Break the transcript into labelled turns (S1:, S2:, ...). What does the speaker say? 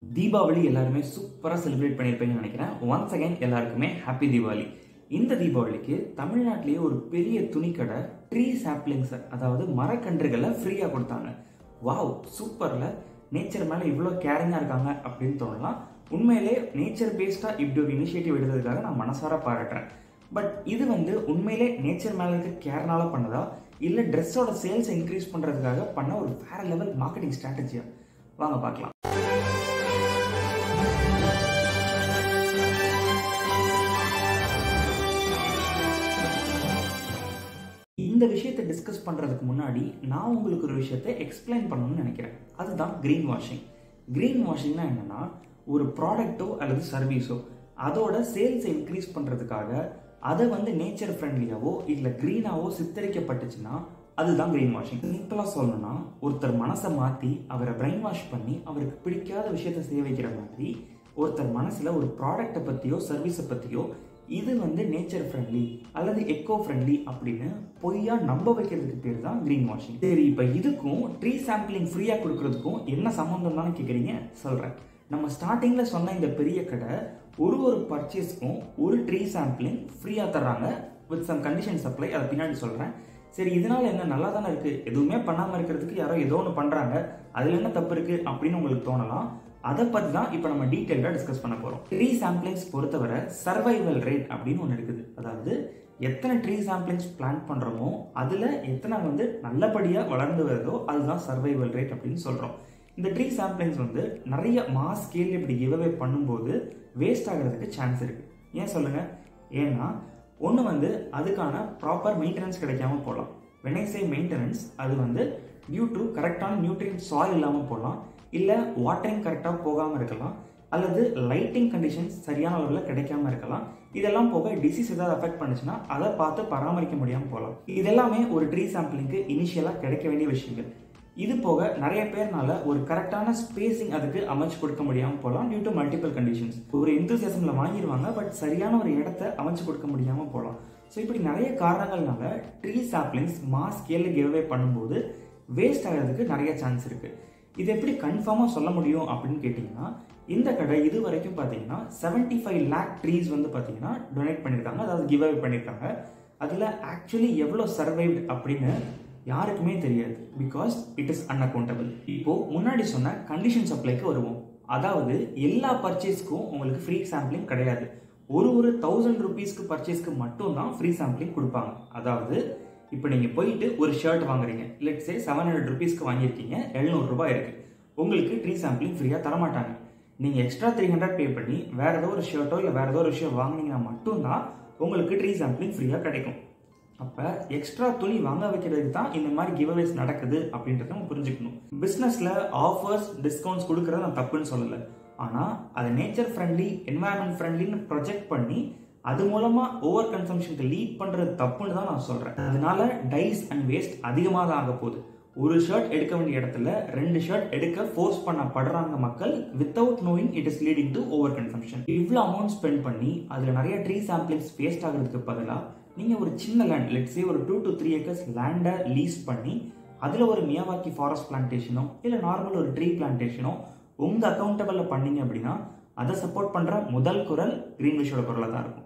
S1: தீபாவளி எல்லாருமே சூப்பராக செலிப்ரேட் பண்ணியிருப்பீங்கன்னு நினைக்கிறேன் ஒன்ஸ் அகைன் எல்லாருக்குமே ஹாப்பி தீபாவளி இந்த தீபாவளிக்கு தமிழ்நாட்டிலேயே ஒரு பெரிய துணிக்கடை ட்ரீ சாப்ளிங்ஸ் அதாவது மரக்கன்றுகளை ஃப்ரீயாக கொடுத்தாங்க வாவ் சூப்பரில் நேச்சர் மேலே இவ்வளோ கேரிங்காக இருக்காங்க அப்படின்னு தோணலாம் உண்மையிலே நேச்சர் பேஸ்டாக இப்படி ஒரு இனிஷியேட்டிவ் எடுத்ததுக்காக நான் மனசார பாராட்டுறேன் பட் இது வந்து உண்மையிலே நேச்சர் மேலே இருக்க கேர்னால பண்ணதா இல்லை ட்ரெஸ்ஸோட சேல்ஸ் இன்க்ரீஸ் பண்ணுறதுக்காக பண்ண ஒரு வேற லெவல் மார்க்கெட்டிங் ஸ்ட்ராட்டஜியா வாங்க பார்க்கலாம் இந்த விஷயத்தை டிஸ்கஸ் பண்ணுறதுக்கு முன்னாடி நான் உங்களுக்கு ஒரு விஷயத்தை எக்ஸ்பிளைன் பண்ணணும்னு நினைக்கிறேன் அதுதான் க்ரீன் வாஷிங் க்ரீன் வாஷிங்னா என்னன்னா ஒரு ப்ராடக்ட்டோ அல்லது சர்வீஸோ அதோட சேல்ஸை இன்க்ரீஸ் பண்ணுறதுக்காக அதை வந்து நேச்சர் ஃப்ரெண்ட்லியாவோ இல்லை க்ரீனாவோ சித்தரிக்கப்பட்டுச்சுன்னா அதுதான் க்ரீன் வாஷிங் சிம்பிளாக சொல்லணும்னா ஒருத்தர் மனசை மாற்றி அவரை பிரெயின் வாஷ் பண்ணி அவருக்கு பிடிக்காத விஷயத்தை செய்ய வைக்கிற மாதிரி ஒருத்தர் மனசில் ஒரு ப்ராடக்ட்டை பற்றியோ சர்வீஸை பற்றியோ இது வந்து நேச்சர் ஃப்ரெண்ட்லி அல்லது எக்கோ ஃப்ரெண்ட்லி அப்படின்னு பொய்யா நம்ப வைக்கிறதுக்கு பேர் தான் க்ரீன் வாஷிங் சரி இப்போ இதுக்கும் ட்ரீ சாம்பிளிங் ஃப்ரீயாக கொடுக்கறதுக்கும் என்ன சம்மந்தம் தான் கேட்குறீங்க சொல்கிறேன் நம்ம ஸ்டார்டிங்கில் சொன்ன இந்த பெரிய கடை ஒரு ஒரு பர்ச்சேஸ்க்கும் ஒரு ட்ரீ சாம்பிளிங் ஃப்ரீயாக தர்றாங்க வித் சம் கண்டிஷன் சப்ளை அதை பின்னாடி சொல்கிறேன் சரி இதனால என்ன நல்லா தானே இருக்குது எதுவுமே பண்ணாமல் இருக்கிறதுக்கு யாரோ ஏதோ ஒன்று பண்ணுறாங்க அதில் என்ன தப்பு இருக்குது அப்படின்னு உங்களுக்கு தோணலாம் அதை பற்றி தான் இப்போ நம்ம டீட்டெயிலாக டிஸ்கஸ் பண்ண போகிறோம் ட்ரீ சாம்பிளிங்ஸ் பொறுத்தவரை சர்வைவல் ரேட் அப்படின்னு ஒன்று இருக்குது அதாவது எத்தனை ட்ரீ சாம்பிளிங்ஸ் பிளான் பண்ணுறோமோ அதில் எத்தனை வந்து நல்லபடியாக வளர்ந்து வருதோ அதுதான் சர்வைவல் ரேட் அப்படின்னு சொல்கிறோம் இந்த ட்ரீ சாம்பிளிங்ஸ் வந்து நிறைய மாஸ் ஸ்கேல் இப்படி கிவ்அவே பண்ணும்போது வேஸ்ட் ஆகிறதுக்கு சான்ஸ் இருக்குது ஏன் சொல்லுங்கள் ஏன்னா ஒன்று வந்து அதுக்கான ப்ராப்பர் மெயின்டெனன்ஸ் கிடைக்காம போகலாம் வெனைசை மெயின்டெனன்ஸ் அது வந்து டியூ டு கரெக்டான நியூட்ரியன் சாயில் இல்லாமல் போகலாம் இல்லை வாட்டரிங் கரெக்டாக போகாமல் இருக்கலாம் அல்லது லைட்டிங் கண்டிஷன்ஸ் சரியான அளவில் கிடைக்காம இருக்கலாம் இதெல்லாம் போக டிசீஸ் ஏதாவது அஃபெக்ட் பண்ணுச்சுன்னா அதை பார்த்து பராமரிக்க முடியாமல் போகலாம் இதெல்லாமே ஒரு ட்ரீ சாம்பிளிங்க்கு இனிஷியலாக கிடைக்க வேண்டிய விஷயங்கள் இது போக நிறைய பேர்னால ஒரு கரெக்டான ஸ்பேசிங் அதுக்கு அமைச்சு கொடுக்க முடியாமல் போகலாம் டியூ டு மல்டிபிள் கண்டிஷன்ஸ் ஒரு எந்தூசியாசமில் வாங்கிடுவாங்க பட் சரியான ஒரு இடத்த அமைச்சு கொடுக்க முடியாமல் போகலாம் ஸோ இப்படி நிறைய காரணங்கள்னால ட்ரீ சாப்ளிங்ஸ் மாஸ் ஸ்கேலில் கிவ்அவே பண்ணும்போது வேஸ்ட் ஆகிறதுக்கு நிறைய சான்ஸ் இருக்குது இது எப்படி கன்ஃபார்மாக சொல்ல முடியும் அப்படின்னு கேட்டிங்கன்னா இந்த கடை இது வரைக்கும் பார்த்தீங்கன்னா செவன்டி ஃபைவ் லேக் ட்ரீஸ் வந்து பார்த்தீங்கன்னா டொனேட் பண்ணியிருக்காங்க அதாவது கிவ் அவே பண்ணியிருக்காங்க அதில் ஆக்சுவலி எவ்வளோ சர்வைவ்டு அப்படின்னு யாருக்குமே தெரியாது பிகாஸ் இட் இஸ் அன்அக்கௌண்டபிள் இப்போ முன்னாடி சொன்ன கண்டிஷன் சப்ளைக்கு வருவோம் அதாவது எல்லா பர்ச்சேஸ்க்கும் உங்களுக்கு ஃப்ரீ சாம்பிளிங் கிடையாது ஒரு ஒரு தௌசண்ட் ருபீஸ்க்கு பர்ச்சேஸ்க்கு மட்டும்தான் ஃப்ரீ சாம்பிளிங் கொடுப்பாங்க அதாவது இப்போ நீங்கள் போயிட்டு ஒரு ஷர்ட் வாங்குறீங்க லெட்ஸ் சே செவன் ஹண்ட்ரட் ருபீஸ்க்கு வாங்கியிருக்கீங்க எழுநூறுபா இருக்குது உங்களுக்கு ட்ரீ சாம்பிளிங் ஃப்ரீயாக தரமாட்டாங்க நீங்கள் எக்ஸ்ட்ரா த்ரீ ஹண்ட்ரட் பே பண்ணி வேறு ஏதோ ஒரு ஷர்ட்டோ இல்லை வேறு ஏதோ ஒரு விஷயம் வாங்கினீங்கன்னா மட்டும்தான் உங்களுக்கு ட்ரீ சாம்பிளிங் ஃப்ரீயாக கிடைக்கும் அப்போ எக்ஸ்ட்ரா துணி வாங்க வைக்கிறதுக்கு தான் இந்த மாதிரி கிவ்அவேஸ் நடக்குது அப்படின்றத நம்ம புரிஞ்சுக்கணும் பிஸ்னஸில் ஆஃபர்ஸ் டிஸ்கவுண்ட்ஸ் கொடுக்குறத நான் தப்புன்னு சொல்லலை ஆனால் அது நேச்சர் ஃப்ரெண்ட்லி என்வாயன்மெண்ட் ஃப்ரெண்ட்லின்னு ப்ரொஜெக்ட் பண்ணி அது மூலமா ஓவர் கன்சம்ஷனுக்கு லீட் பண்றது தப்புன்னு தான் நான் சொல்றேன் அதனால டைஸ் அண்ட் வேஸ்ட் அதிகமாக தான் ஆக போகுது ஒரு ஷர்ட் எடுக்க வேண்டிய இடத்துல ரெண்டு ஷர்ட் எடுக்க ஃபோர்ஸ் பண்ணப்படுறாங்க மக்கள் without knowing it is leading to over consumption இவ்வளோ அமௌண்ட் ஸ்பெண்ட் பண்ணி அதில் நிறைய ட்ரீ சாம்பிளிங்ஸ் வேஸ்ட் ஆகிறதுக்கு பதிலாக நீங்கள் ஒரு சின்ன லேண்ட் லெட்ஸே ஒரு டூ டு த்ரீ ஏக்கர்ஸ் லேண்டை லீஸ் பண்ணி அதில் ஒரு மியாவாக்கி ஃபாரஸ்ட் பிளான்டேஷனோ இல்லை நார்மல் ஒரு ட்ரீ பிளான்டேஷனோ உங்கள் அக்கௌண்டபிளில் பண்ணீங்க அப்படின்னா அதை சப்போர்ட் பண்ணுற முதல் குரல் க்ரீன்விஷோட குரலாக தான் இருக்கும்